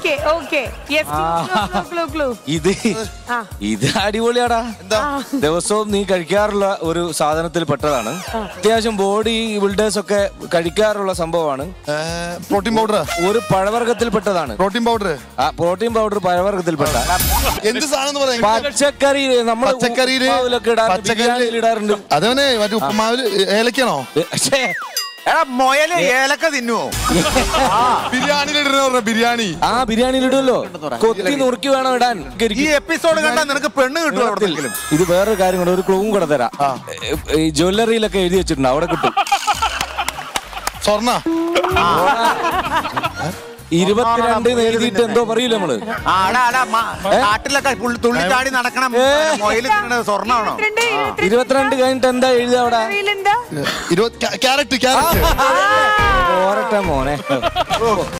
Okay okay yes clue clue ഇത് ആ. ഇത് അടിപൊളിയാടാ എന്താ ദിവസവും നീ കഴിക്കാറുള്ള ഒരു സാധനത്തിൽ പെട്ടതാണ് അത്യാവശ്യം ബോഡി ബിൽഡേഴ്സ് ഒക്കെ കഴിക്കാറുള്ള സംഭവമാണ് പ്രോട്ടീൻ പൗഡർ ഒരു പഴവർഗത്തിൽ പെട്ടതാണ് പ്രോട്ടീൻ പൗഡർ ആ പ്രോട്ടീൻ പൗഡർ പഴവർഗത്തിൽ പെട്ട എന്ത് സാധനം എന്ന് പറയാം പച്ചക്കറി നമ്മൾ പച്ചക്കറിയില് പച്ചക്കറി ഇടാറുണ്ട് അതവനെ മറ്റേ ഉപ്പുമാവില് ഏലക്കാണോ പക്ഷേ എടാ മൊയല് ഏലക്ക തിന്നുവോ ബിരിയാണിയിൽ ഇടുന്ന പറഞ്ഞ ബിരിയാണി ആ ബിരിയാണിയിൽ ഇടുമല്ലോ കൊത്തി നുറുക്കി വേണം ഇടാൻ ഈ എപ്പിസോഡ് കണ്ടാ നിനക്ക് പെണ്ണ് കിട്ടുമോ വെള്ളത്തിൽ. എവിടെയെങ്കിലും ഇത് വേറൊരു കാര്യം കൂടെ ഒരു ക്ലൂവും കൂടെ തരാം ഈ ജ്വല്ലറിയിലൊക്കെ എഴുതി വെച്ചിട്ടുണ്ട് അവിടെ കിട്ടും സ്വർണ്ണ ഇരുപത്തിരണ്ട് എന്ന് എഴുതിയിട്ട് എന്തോ പറയൂല നമ്മള് ആ, അടാ, അടാ, മ- കാട്ടിലൊക്കെ പുള്ളി- തുള്ളിച്ചാടി നടക്കണം മൊയല് തിന്നണത് സ്വർണ്ണമാണോ ഇരുപത്തിരണ്ട് ഇരുപത്തിരണ്ട് ഇരുപത്തിരണ്ട് കഴിഞ്ഞിട്ട് എന്താ എഴുതിയ അവിടെ അറിയില്ലെന്താ ഇരുപത് ക്യാരറ്റ് ക്യാരറ്റ് പോരട്ടെ മോനെ